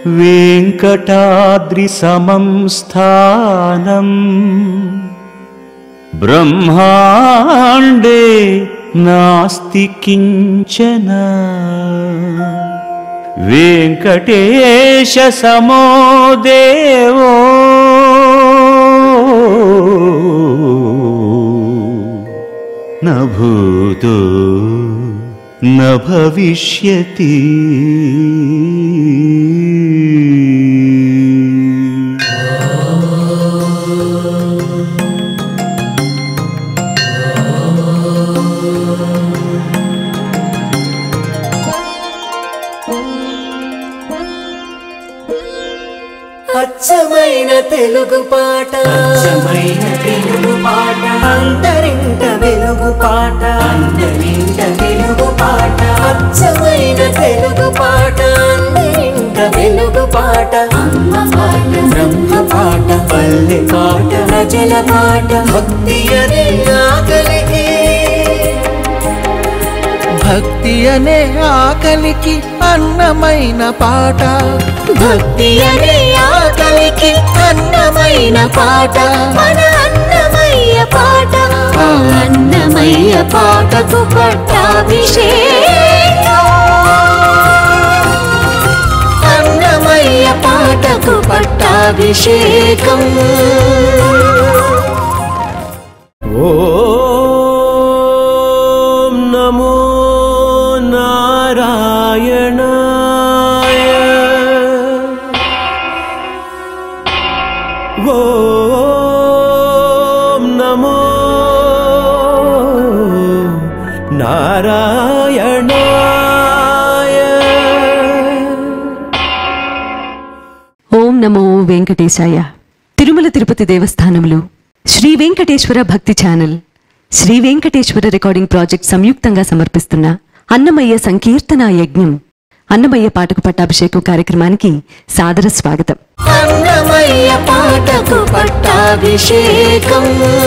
वेङ्कटाद्रिसमं स्थानम् ब्रह्माण्डे नास्ति किञ्चन वेङ्कटेशसमो देवो न भूतो न भविष्यति అచ్చమైన తెలుగు పాట అచ్చమైన తెలుగు పాట అంతరింట వెలుగు పాట అందరింట తెలుగు పాట అచ్చమైన తెలుగు పాట అందరింట వెలుగు పాట అమ్మ పాట బ్రహ్మ పాట పల్లె పాట ప్రజల పాట భక్తి అనే ఆకలికి భక్తి అనే ఆకలికి అన్నమైన పాట భక్తి అనే ఆకలికి అన్నమైన పాట మన అన్నమయ్య పాట ఆ అన్నమయ్య పాటకు పట్టాభిషేకం అన్నమయ్య పాటకు పట్టాభిషేకం ॐ नमो नारायणाय ॐ नमो नारायणाय ఓం నమో వెంకటేశాయ Tirumala Tirupati దేవస్థానములు Sri Venkateswara Bhakti channel Sri Venkateswara recording project సంయుక్తంగా సమర్పిస్తున్న అన్నమయ్య సంకీర్తన యజ్ఞం అన్నమయ్య పాటకు పట్టాభిషేకం కార్యక్రమానికి సాదర స్వాగతం అన్నమయ్య పాటకు పట్టాభిషేకం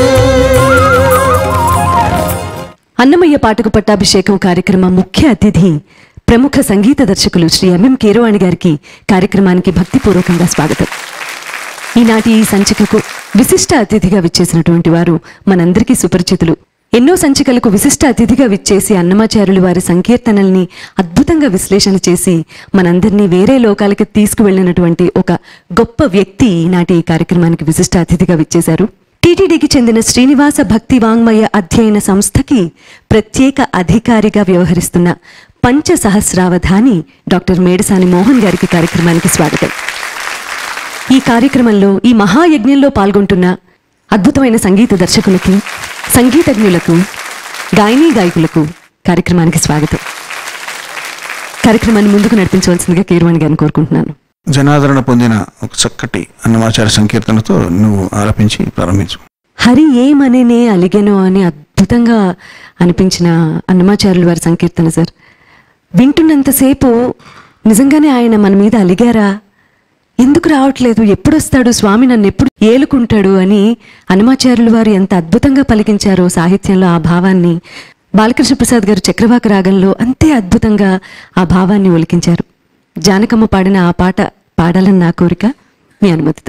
అన్నమయ్య పాటకు పట్టాభిషేకం కార్యక్రమం ముఖ్య అతిథి ప్రముఖ సంగీత దర్శకులు శ్రీ ఎంఎం కీరవాణి గారికి కార్యక్రమానికి భక్తిపూర్వకంగా స్వాగతం ఈనాటి ఈ సంచికకు విశిష్ట అతిథిగా విచ్చేసినటువంటి వారు మనందరికీ సుపరిచితులు ఎన్నో సంచికలకు విశిష్ట అతిథిగా విచ్చేసి అన్నమాచార్యులు వారి సంకీర్తనల్ని అద్భుతంగా విశ్లేషణ చేసి మనందరినీ వేరే లోకాలకి తీసుకువెళ్ళినటువంటి ఒక గొప్ప వ్యక్తి ఈనాటి ఈ కార్యక్రమానికి విశిష్ట అతిథిగా విచ్చేశారు టీటీడీకి చెందిన శ్రీనివాస భక్తి వాంగ్మయ అధ్యయన సంస్థకి ప్రత్యేక అధికారిగా వ్యవహరిస్తున్న పంచ సహస్రావధాని డాక్టర్ మేడసాని మోహన్ గారికి కార్యక్రమానికి స్వాగతం ఈ కార్యక్రమంలో ఈ మహాయజ్ఞంలో పాల్గొంటున్న అద్భుతమైన సంగీత దర్శకులకి సంగీతజ్ఞులకు గాయనీ గాయకులకు కార్యక్రమానికి స్వాగతం కార్యక్రమాన్ని ముందుకు నడిపించవలసిందిగా కీరవాణి గారిని కోరుకుంటున్నాను జనాదరణ పొందిన ఒక చక్కటి అన్నమాచార సంకీర్తనతో నువ్వు ఆలపించి ప్రారంభించు హరి ఏమనేనే అలిగెనో అని అద్భుతంగా అనిపించిన అన్నమాచార్యుల వారి సంకీర్తన సార్ వింటున్నంతసేపు నిజంగానే ఆయన మన మీద అలిగారా ఎందుకు రావట్లేదు ఎప్పుడొస్తాడు స్వామి నన్ను ఎప్పుడు ఏలుకుంటాడు అని హనుమాచార్యుల వారు ఎంత అద్భుతంగా పలికించారో సాహిత్యంలో ఆ భావాన్ని బాలకృష్ణ ప్రసాద్ గారు చక్రవాక రాగంలో అంతే అద్భుతంగా ఆ భావాన్ని ఒలికించారు జానకమ్మ పాడిన ఆ పాట పాడాలని నా కోరిక మీ అనుమతితో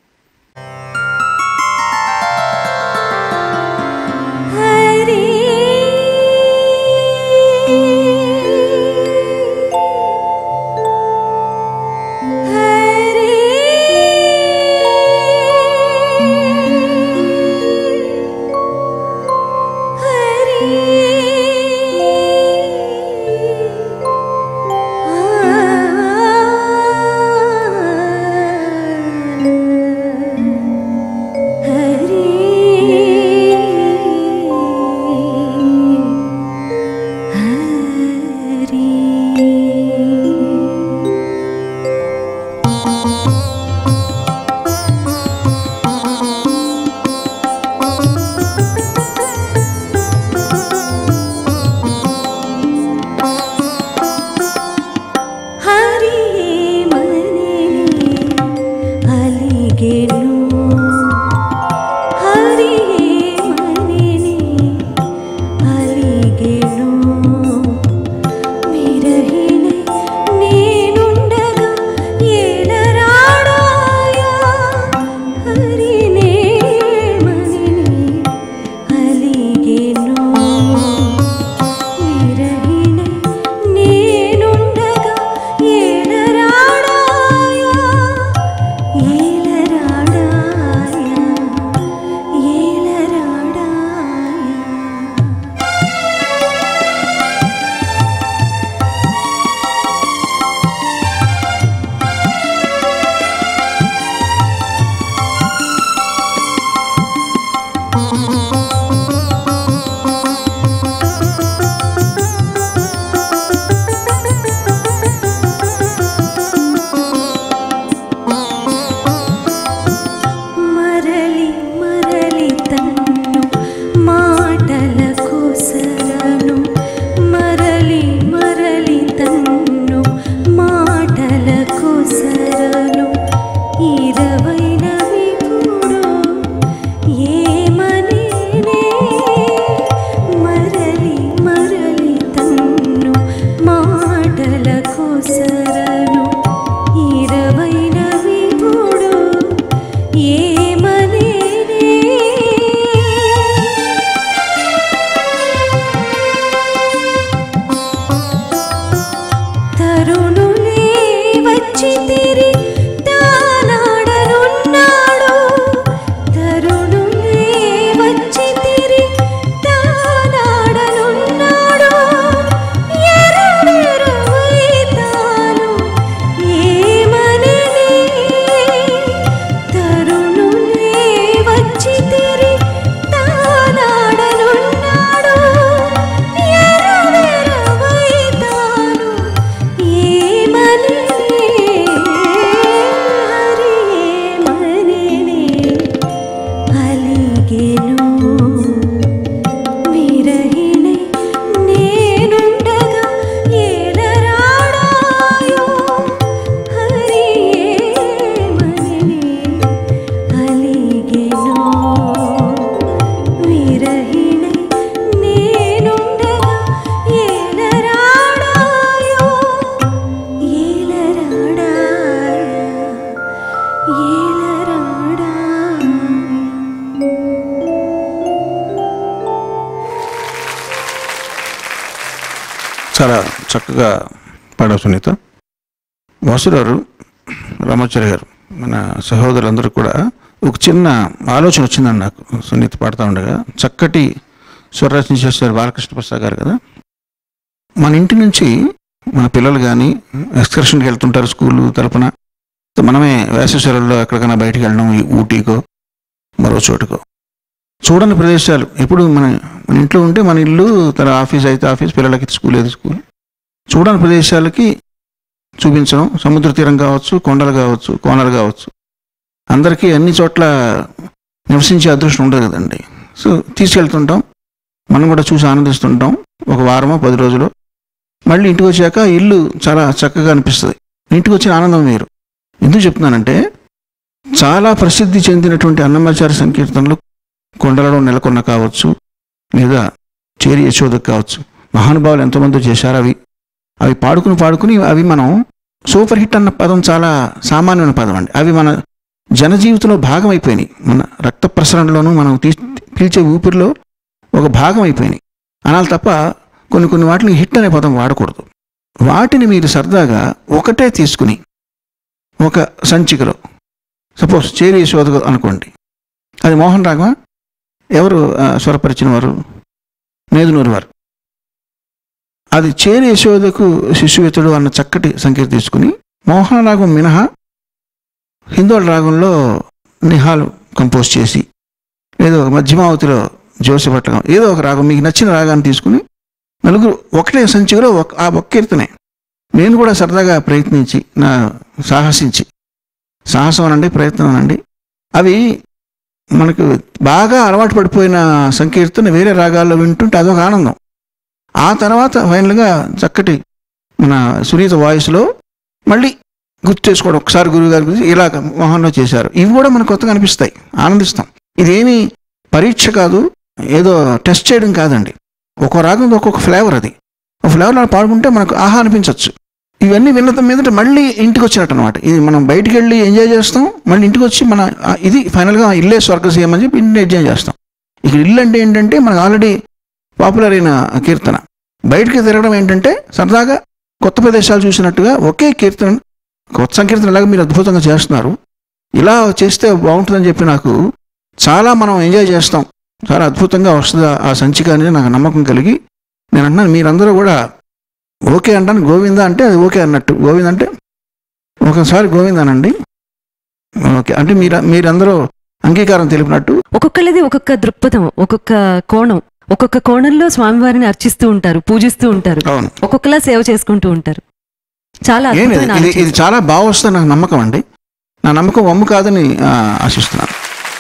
హరి హరి హరి చాలా చక్కగా పాడావు సునీత వాసురారు రామాచార్య గారు మన సహోదరులందరూ కూడా ఒక చిన్న ఆలోచన వచ్చిందండి నాకు సునీత పాడుతూ ఉండగా చక్కటి స్వరరచన చేశారు బాలకృష్ణ ప్రసాద్ గారు కదా మన ఇంటి నుంచి మన పిల్లలు కానీ ఎక్స్కర్షన్కి వెళ్తుంటారు స్కూల్ తరపున సో మనమే వేసవి సెలవుల్లో ఎక్కడికైనా బయటికి వెళ్ళడం ఈ ఊటీకో మరో చోటుకో చూడని ప్రదేశాలు ఎప్పుడు మన మన ఇంట్లో ఉంటే మన ఇల్లు తన ఆఫీస్ అయితే ఆఫీస్ పిల్లలకి స్కూల్ అయితే స్కూల్ చూడని ప్రదేశాలకి చూపించడం సముద్ర తీరం కావచ్చు కొండలు కావచ్చు కోనలు కావచ్చు అందరికీ అన్ని చోట్ల నివసించే అదృష్టం ఉండదు కదండి సో తీసుకెళ్తుంటాం మనం కూడా చూసి ఆనందిస్తుంటాం ఒక వారమో పది రోజులు మళ్ళీ ఇంటికి వచ్చాక ఇల్లు చాలా చక్కగా అనిపిస్తుంది ఇంటికి వచ్చిన ఆనందం వేరు ఎందుకు చెప్తున్నానంటే చాలా ప్రసిద్ధి చెందినటువంటి అన్నమాచార్య సంకీర్తనలు కొండలలో నెలకొన్న కావచ్చు లేదా చేరి యశోదకు కావచ్చు మహానుభావులు ఎంతోమంది చేశారు అవి అవి పాడుకుని పాడుకుని అవి మనం సూపర్ హిట్ అన్న పదం చాలా సామాన్యమైన పదం అండి అవి మన జనజీవితంలో భాగం అయిపోయినాయి మన రక్త ప్రసరణలోనూ మనం తీ పీల్చే ఊపిరిలో ఒక భాగం అయిపోయినాయి అనాలి తప్ప కొన్ని కొన్ని వాటిని హిట్ అనే పదం వాడకూడదు వాటిని మీరు సరదాగా ఒకటే తీసుకుని ఒక సంచికలో సపోజ్ చేరి యశోద అనుకోండి అది మోహన్ రాగమా ఎవరు ఆ, స్వరపరిచిన వారు నేదునూరు వారు అది చేరి యశోదకు శిశువితుడు అన్న చక్కటి సంకేతం తీసుకుని మోహన రాగం మినహా హిందోళ రాగంలో నిహాలు కంపోజ్ చేసి ఏదో ఒక మధ్యమావతిలో జోసభట్లగం ఏదో ఒక రాగం మీకు నచ్చిన రాగాన్ని తీసుకుని నలుగురు ఒకటే సంచికలో ఒక ఆ ఒక్క కీర్తనే నేను కూడా సరదాగా ప్రయత్నించి నా సాహసించి సాహసం అనండి ప్రయత్నం అనండి అవి మనకు బాగా అలవాటు పడిపోయిన సంకీర్తన వేరే రాగాల్లో వింటుంటే అదొక ఆనందం ఆ తర్వాత ఫైనల్గా చక్కటి మన సునీత వాయిస్లో మళ్ళీ గుర్తు చేసుకోవడం ఒకసారి గురువు గారి గురించి ఇలాగ మోహన్లో చేశారు ఇవి కూడా మనకు కొత్తగా అనిపిస్తాయి ఆనందిస్తాం ఇదేమి పరీక్ష కాదు ఏదో టెస్ట్ చేయడం కాదండి ఒక్కో రాగం ఒక్కొక్క ఫ్లేవర్ అది ఒక ఫ్లేవర్ అలా పాడుకుంటే మనకు ఆహా అనిపించవచ్చు ఇవన్నీ విన్న మీదట మళ్ళీ ఇంటికి వచ్చినట్టు అనమాట ఇది మనం బయటికి వెళ్ళి ఎంజాయ్ చేస్తాం మళ్ళీ ఇంటికి వచ్చి మన ఆ, ఇది ఫైనల్గా ఇల్లే స్వర్గసీయం అని చెప్పి ఇంటిని ఎంజాయ్ చేస్తాం ఇక్కడ ఇల్లు అంటే ఏంటంటే మనకు ఆల్రెడీ పాపులర్ అయిన కీర్తన బయటికి తిరగడం ఏంటంటే సరదాగా కొత్త ప్రదేశాలు చూసినట్టుగా ఒకే కీర్తన కొత్త సంకీర్తన ఎలాగ మీరు అద్భుతంగా చేస్తున్నారు ఇలా చేస్తే బాగుంటుందని చెప్పి నాకు చాలా మనం ఎంజాయ్ చేస్తాం చాలా అద్భుతంగా వస్తుంది ఆ- ఆ సంచిక అనేది నాకు నమ్మకం కలిగి నేను అంటున్నాను మీరందరూ కూడా ఓకే అంటాను గోవింద అంటే అది ఓకే అన్నట్టు గోవింద అంటే ఒకసారి గోవింద అనండి ఓకే అంటే మీరు మీరందరూ అంగీకారం తెలిపినట్టు ఒక్కొక్కళ్ళది ఒక్కొక్క దృక్పథం ఒక్కొక్క కోణం ఒక్కొక్క కోణంలో స్వామివారిని అర్చిస్తూ ఉంటారు పూజిస్తూ ఉంటారు అవును ఒక్కొక్కలా సేవ చేసుకుంటూ ఉంటారు చాలా ఏం లేదు అద్భుతమైన ఇది ఇది ఆలోచన. చాలా బాగా వస్తుంది నాకు నమ్మకం అండి నా నమ్మకం వమ్ము కాదని ఆ, ఆశిస్తున్నాను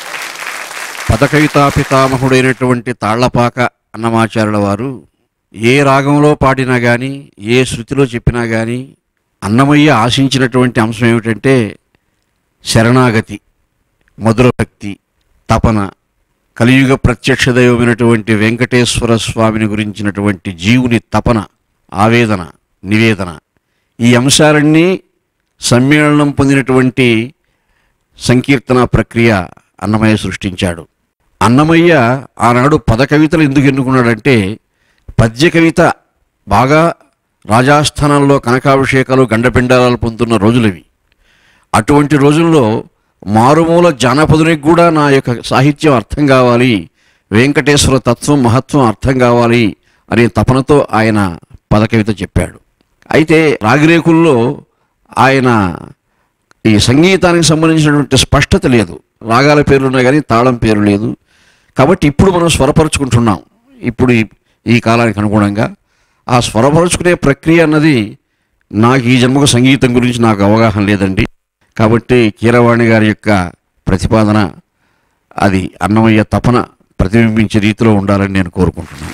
పదకవితా పితామహుడైనటువంటి తాళ్లపాక అన్నమాచార్యుల వారు ఏ రాగంలో పాడినా కానీ ఏ శృతిలో చెప్పినా కానీ అన్నమయ్య ఆశించినటువంటి అంశం ఏమిటంటే శరణాగతి మధుర భక్తి తపన కలియుగ ప్రత్యక్ష దైవమైనటువంటి వెంకటేశ్వర స్వామిని గురించినటువంటి జీవుని తపన ఆవేదన నివేదన ఈ అంశాలన్నీ సమ్మేళనం పొందినటువంటి సంకీర్తన ప్రక్రియ అన్నమయ్య సృష్టించాడు అన్నమయ్య ఆనాడు పద కవితలు ఎందుకు ఎన్నుకున్నాడంటే పద్య కవిత బాగా రాజాస్థానంలో కనకాభిషేకాలు గండపిండారాలు పొందుతున్న రోజులవి అటువంటి రోజుల్లో మారుమూల జానపదునికి కూడా నా యొక్క సాహిత్యం అర్థం కావాలి వెంకటేశ్వర తత్వం మహత్వం అర్థం కావాలి అనే తపనతో ఆయన పదకవిత చెప్పాడు అయితే రాగిరేకుల్లో ఆయన ఈ సంగీతానికి సంబంధించినటువంటి స్పష్టత లేదు రాగాల పేర్లు ఉన్నాయి కానీ తాళం పేరు లేదు కాబట్టి ఇప్పుడు మనం స్వరపరుచుకుంటున్నాం ఇప్పుడు ఈ ఈ కాలానికి అనుగుణంగా ఆ స్వరపరుచుకునే ప్రక్రియ అన్నది నాకు ఈ జన్మకు సంగీతం గురించి నాకు అవగాహన లేదండి కాబట్టి కీరవాణి గారి యొక్క ప్రతిపాదన అది అన్నమయ్య తపన ప్రతిబింబించే రీతిలో ఉండాలని నేను కోరుకుంటున్నాను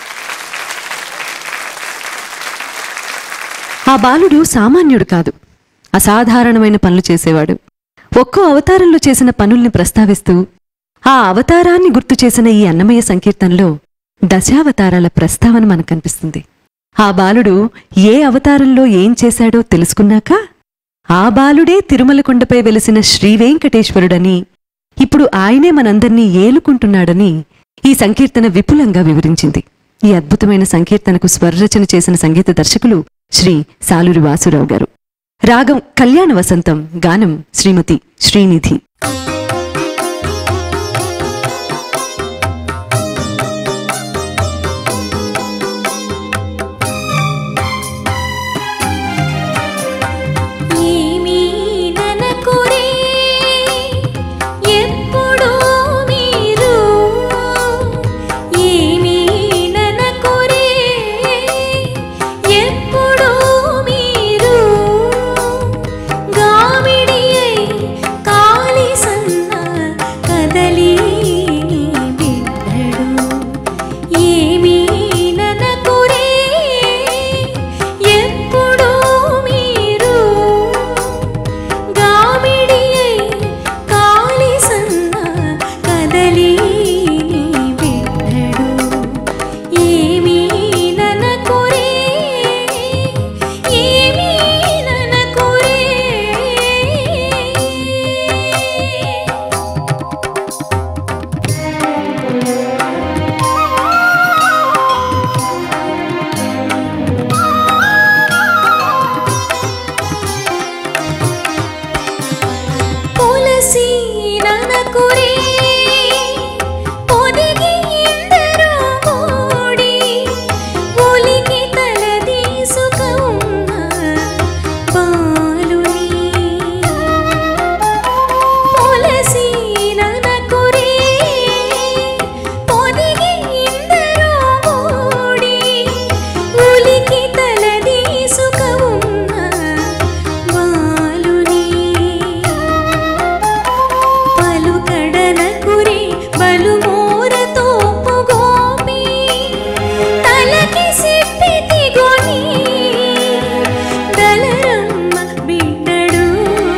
ఆ బాలుడు సామాన్యుడు కాదు అసాధారణమైన పనులు చేసేవాడు ఒక్కో అవతారంలో చేసిన పనుల్ని ప్రస్తావిస్తూ ఆ అవతారాన్ని గుర్తు చేసిన ఈ అన్నమయ్య సంకీర్తనలో దశావతారాల ప్రస్తావన మనకు కనిపిస్తుంది ఆ బాలుడు ఏ అవతారంలో ఏం చేశాడో తెలుసుకున్నాక ఆ బాలుడే తిరుమల కొండపై వెలిసిన శ్రీవేంకటేశ్వరుడని ఇప్పుడు ఆయనే మనందర్నీ ఏలుకుంటున్నాడని ఈ సంకీర్తన విపులంగా వివరించింది ఈ అద్భుతమైన సంకీర్తనకు స్వరరచన చేసిన సంగీత దర్శకులు శ్రీ సాలూరి వాసురావు గారు రాగం కళ్యాణ వసంతం గానం శ్రీమతి శ్రీనిధి ఏమీ ననకురే ఎప్పుడు మీరు ఏమీ ననకురే ఎప్పుడు మీరు గామిడియై కాలి సన్న కదలి బిడ్డడు ఏమీ ననకురే ఎప్పుడు మీరు గామిడియై కాలి సన్న కదలి బిడ్డడు ఏమీ ననకురే ఏమీ ననకురే పొలసి ననకురే పొదిగి ఇందరు ఓడి ఒలికి తలదీసుక ఉన్న బాలుని పొలసి ననకురే పొదిగి ఇందరు ఓడి ఒలికి తలదీసుక ఉన్న బాలుని పలుకడన కురి బలుమోరతో పొగోపి తలకి సిప్పితి గొని దళరమ్మ బిడ్డడు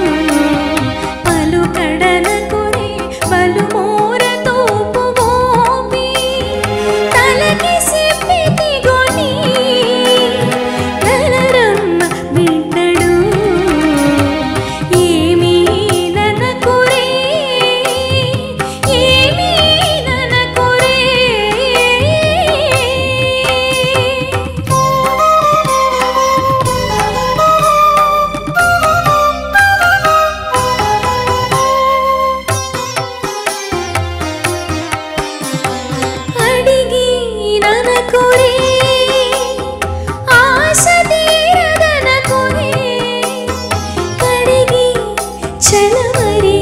పలుకడన కురి బలుమోరతో పొగోపి తలకి సిప్పితి గొని దళరమ్మ బిడ్డడు ఏమీ ననకురే ఏమీ ననకురే అడిగి ననకురే ఆశ తీరదనకురే కడిగి చలమరి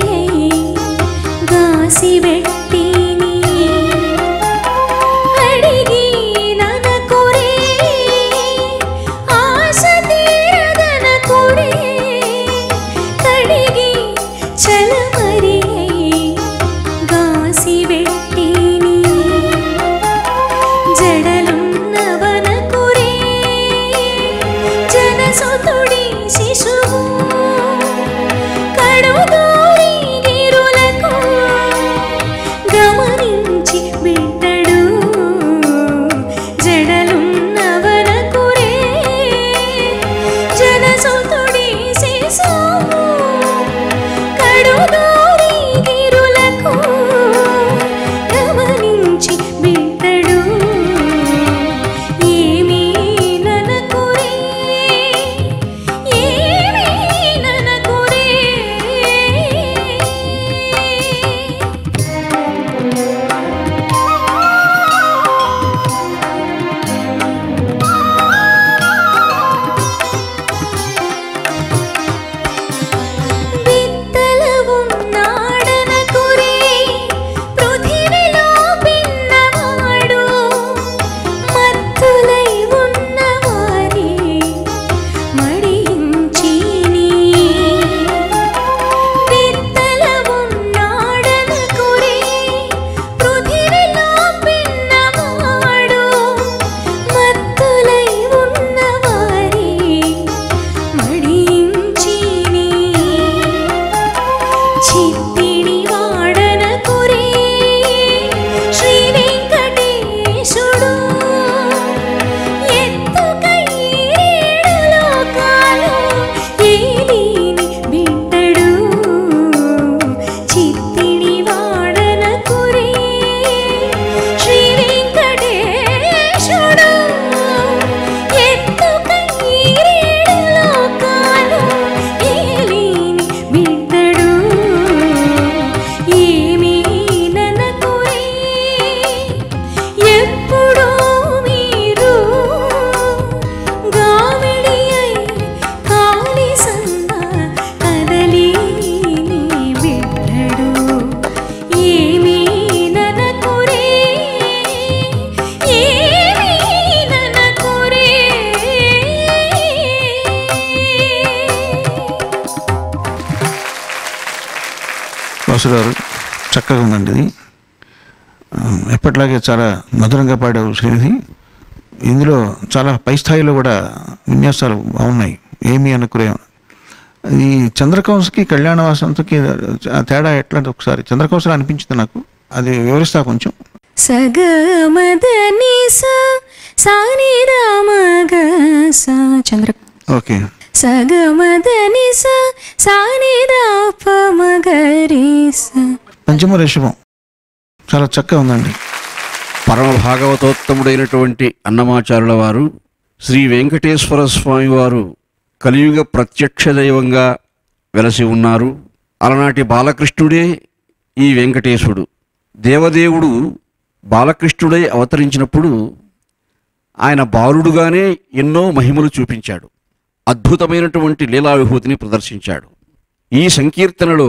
గాసి వెట్టిని అడిగి ననకురే ఆశ తీరదనకురే కడిగి చలమరి గాసి వెట్టిని జడలున్నవనకురే జనసుతుడి శిశువు కడుదూరి గిరులకు గమనించి బిడ్డడు జడలున్నవనకురే జనసుతుడి శిశువు కడుదూరి గిరులకు గమనించి బిడ్డడు ఏమీ ననకురే ఏమీ ననకురే బిడ్డడు ఏమీ ననకురే ఎప్పుడూ మీరు గావిడి అయి కాలి సంద కదలి నీ బిడ్డడు ఏమీ ననకురే ఏమీ ననకురే వాసుగారు చక్కగా ఉందండి ఇది ఆ, ఎప్పటిలాగే చాలా మధురంగా పాడావు శ్రీనిధి ఇందులో చాలా పై స్థాయిలో కూడా విన్యాసాలు బాగున్నాయి ఏమి అనుకునే ఈ చంద్రకౌశకి కళ్యాణ వాసంతకి ఆ తేడా ఎట్లా ఒకసారి చంద్రకౌశలు అనిపించింది నాకు అది వివరిస్తా కొంచెం సగమదని స సాని రామగ స చంద్ర ఓకే సగమదని స సాని రాప మగరి స పంచమ రిషభం చాలా చక్కగా ఉందండి పరమ భాగవతోత్తముడైనటువంటి అన్నమాచారుల వారు శ్రీ వెంకటేశ్వర స్వామి వారు కలియుగ ప్రత్యక్ష దైవంగా వెలసి ఉన్నారు అలనాటి బాలకృష్ణుడే ఈ వెంకటేశుడు దేవదేవుడు బాలకృష్ణుడై అవతరించినప్పుడు ఆయన బాలుడుగానే ఎన్నో మహిమలు చూపించాడు అద్భుతమైనటువంటి లీలా విభూతిని ప్రదర్శించాడు ఈ సంకీర్తనలో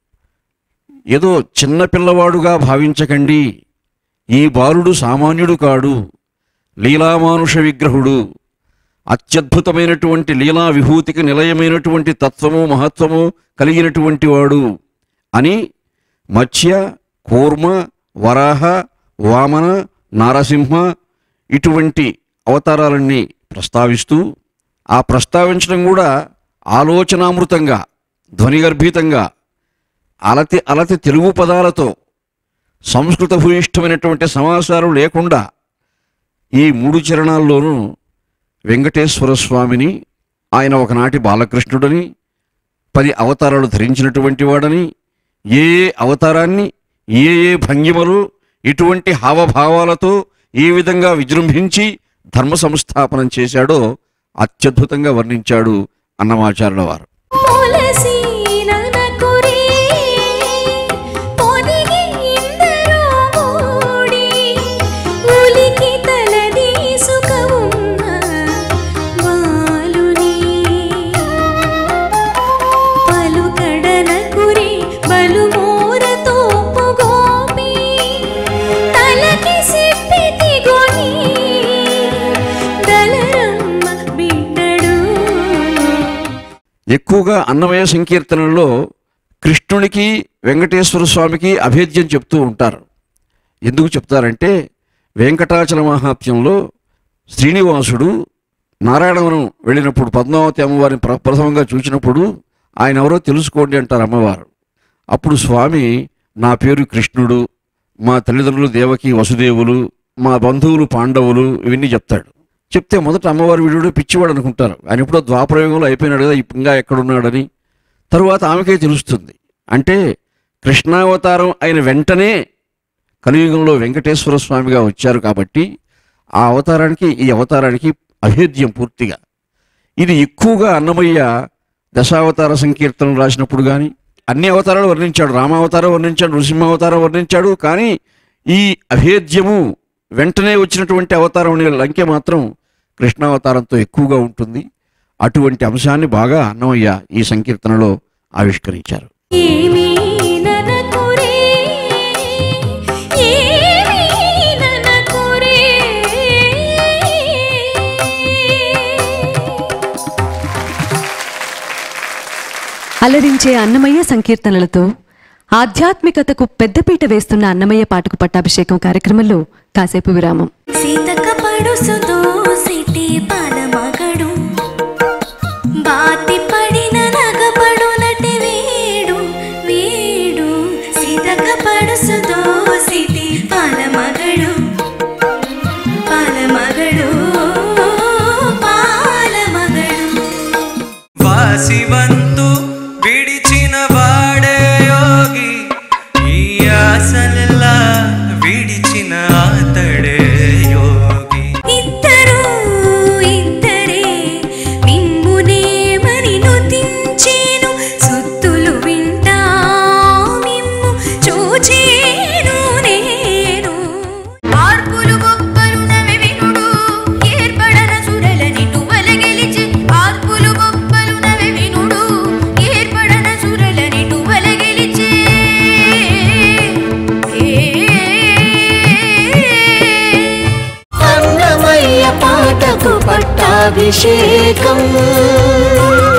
ఏదో చిన్న పిల్లవాడుగా భావించకండి ఈ బాలుడు సామాన్యుడు కాడు లీలామానుష విగ్రహుడు అత్యద్భుతమైనటువంటి లీలా విభూతికి నిలయమైనటువంటి తత్వము మహత్వము కలిగినటువంటి వాడు అని మత్స్య కూర్మ వరాహ వామన నారసింహ ఇటువంటి అవతారాలన్నీ ప్రస్తావిస్తూ ఆ ప్రస్తావించడం కూడా ఆలోచనామృతంగా ధ్వనిగర్భితంగా అలతి అలతి తెలుగు పదాలతో సంస్కృత భూయిష్టమైనటువంటి సమాచారం లేకుండా ఈ మూడు చరణాల్లోనూ వెంకటేశ్వర స్వామిని ఆయన ఒకనాటి బాలకృష్ణుడని పది అవతారాలు ధరించినటువంటి వాడని ఏ ఏ అవతారాన్ని ఏ ఏ భంగిమలు ఇటువంటి హావభావాలతో ఏ విధంగా విజృంభించి ధర్మ సంస్థాపనం చేశాడో అత్యద్భుతంగా వర్ణించాడు అన్నమాచార్యుల వారు మొలసీననకురే పొదిగి ఇందరూ మూడి ఉలికి తలదీసుక ఉన్న బాలుని పలుకడనకురే బలుమోరతో గోపి తలకి సిప్పితి గొని దళరమ్మ బిడ్డడు ఎక్కువగా అన్నమయ సంకీర్తనల్లో కృష్ణునికి వెంకటేశ్వర స్వామికి అభేద్యం చెప్తూ ఉంటారు ఎందుకు చెప్తారంటే వెంకటాచల మహాత్మ్యంలో శ్రీనివాసుడు నారాయణవనం వెళ్ళినప్పుడు పద్మావతి అమ్మవారిని ప్ర ప్రథమంగా చూసినప్పుడు ఆయన ఎవరో తెలుసుకోండి అంటారు అమ్మవారు అప్పుడు స్వామి నా పేరు కృష్ణుడు మా తల్లిదండ్రులు దేవకి వసుదేవులు మా బంధువులు పాండవులు ఇవన్నీ చెప్తాడు చెప్తే మొదట అమ్మవారి వీడు పిచ్చివాడు అనుకుంటారు ఆయన ఎప్పుడో ద్వాపరయోగంలో అయిపోయినాడు కదా ఇప్పుడు ఇంకా ఎక్కడున్నాడని తరువాత ఆమెకే తెలుస్తుంది అంటే కృష్ణావతారం అయిన వెంటనే కలియుగంలో వెంకటేశ్వర స్వామిగా వచ్చారు కాబట్టి ఆ అవతారానికి ఈ అవతారానికి అభేద్యం పూర్తిగా ఇది ఎక్కువగా అన్నమయ్య దశావతార సంకీర్తనలు రాసినప్పుడు కానీ అన్ని అవతారాలు వర్ణించాడు రామావతారం వర్ణించాడు నృసింహావతారం వర్ణించాడు కానీ ఈ అభేద్యము వెంటనే వచ్చినటువంటి అవతారం అనే లంకె మాత్రం కృష్ణావతారంతో ఎక్కువగా ఉంటుంది అటువంటి అంశాన్ని బాగా అన్నమయ్య ఈ సంకీర్తనలో ఆవిష్కరించారు ఏమీ ననకురే ఏమీ ననకురే అలరించే అన్నమయ్య సంకీర్తనలతో ఆధ్యాత్మికతకు పెద్దపీట వేస్తున్న అన్నమయ్య పాటకు పట్టాభిషేకం కార్యక్రమంలో కాసేపు విరామం సీతక్క పడుసుతో సిటి పాలమగడు బాతి పడిన నగపడునటి వీడు వీడు సీతక్క పడుసుతో సిటి పాలమగడు పాలమగడు పాలమగడు వాసివంతు విడిచిన వాడే యోగి ఈ ఆశలెల్లా విడిచిన అతడే యోగి ఇద్దరు ఇద్దరే అభిషేకం